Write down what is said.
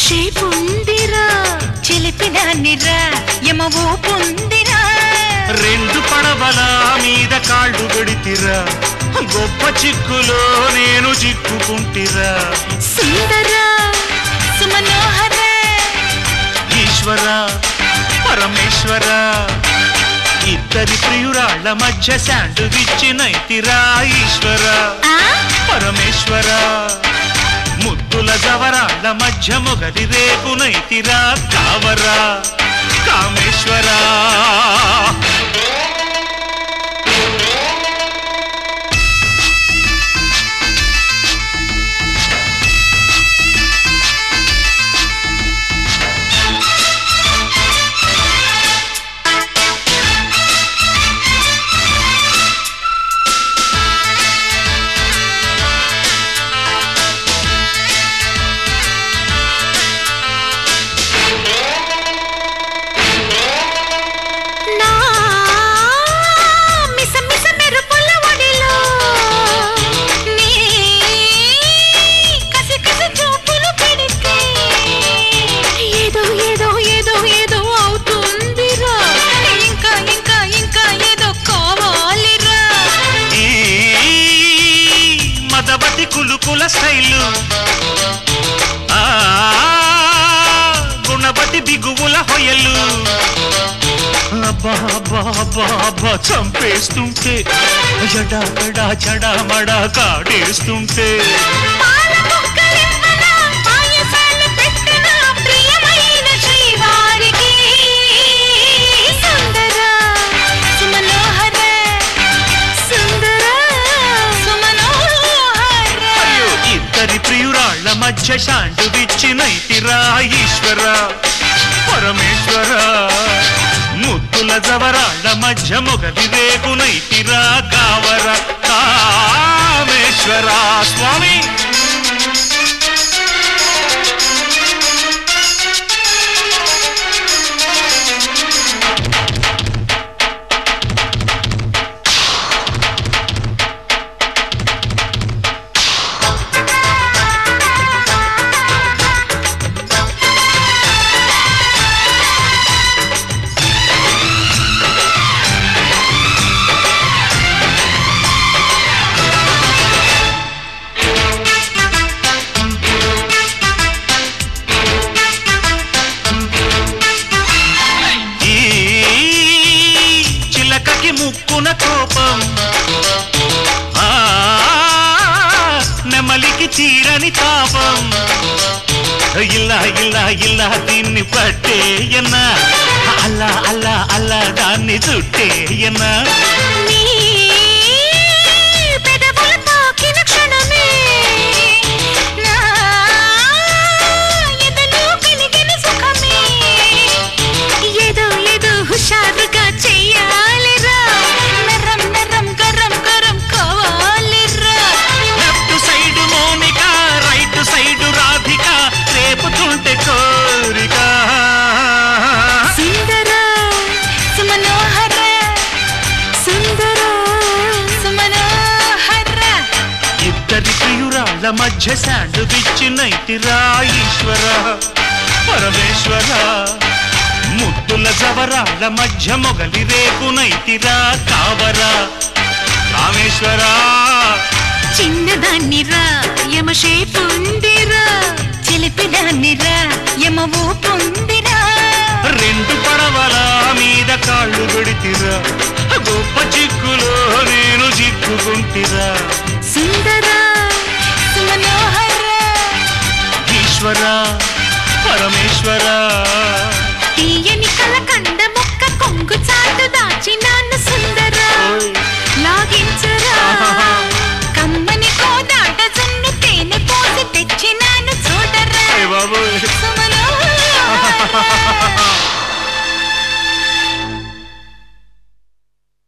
షేపుందిరా చిలిపిదాన్నిరా యమ ఊపుందిరా రెండు పడవల మీద కాళ్ళు గడితిరా గొప్ప చిక్కులో నేను చిక్కుకుంటిరా సుందర సుమనోహర ఈశ్వర పరమేశ్వర ఇద్దరి ప్రియురాళ్ల మధ్య శాండ్విచ్ నైతిరా ఈశ్వర ఆ పరమేశ్వర ముద్దుల జవరాళ్ల మధ్య మొగలి రేపు నైతిరా కావరా కామేశ్వరా నా మిస మిస మెరుపుల ఒడిలో నీ కసి కసి చూపులు పెడితే ఏదో ఏదో ఏదో ఏదో అవుతుందిరా ఇంకా ఇంకా ఇంకా ఏదో కావాలిరా ఈ మదవతి కులుకుల స్టైలు ఆ గుణవతి బిగువుల హొయలు అబ్బా అబ్బా అబ్బా అబ్బా చంపేస్తుంటే జడా జడా మడా కాడేస్తుంటే పాల ముక్కలివ్వనా పాయసాలు పెట్టనా ప్రియమైన శ్రీవారికి సుందర సుమనోహర సుందర సుమనోహర అయ్యో ఇద్దరి ప్రియురాళ్ల మధ్య శాండ్విచ్ నైతిరా ఈశ్వర పరమేశ్వర ముద్దుల జవరాళ్ల మధ్య మొగలి రేపు నైతిరా కావర కామేశ్వర స్వామి ఈ చిలకకి ముక్కున కోపం ఆ నెమలికి తీరని తాపం ఇలా ఇలా ఇలా దీన్ని పట్టేయనా అలా అలా అలా దాన్ని చుట్టేయనా నీ పెదవులు తాకిన క్షణమే నా ఎదలో కలిగిన సుఖమే ఏదో ఏదో హుషారుగా చెయ్యాలిరా నరం నరం గరం గరం కావాలిరా left side Monica right side Radhika రేపుతుంటే కోరిక సుందర సుమనోహర సుందర సుమనోహర ఇద్దరి ప్రియురాళ్ల మధ్య శాండ్విచ్ నైతిరా ఈశ్వర పరమేశ్వర ముద్దుల జవరాళ్ల మధ్య మొగలి రేపు నైతిరా కావరా రామేశ్వర చిన్నదాన్నిరా యమ షేపుందిరా చిలిపిదాన్నిరా యమ ఊపుందిరా రెండు పడవల మీద కాళ్ళు పెడితిరా గొప్ప చిక్కులో నేను చిక్కుకుంటిరా సుందర సుమనోహర ఈశ్వర పరమేశ్వర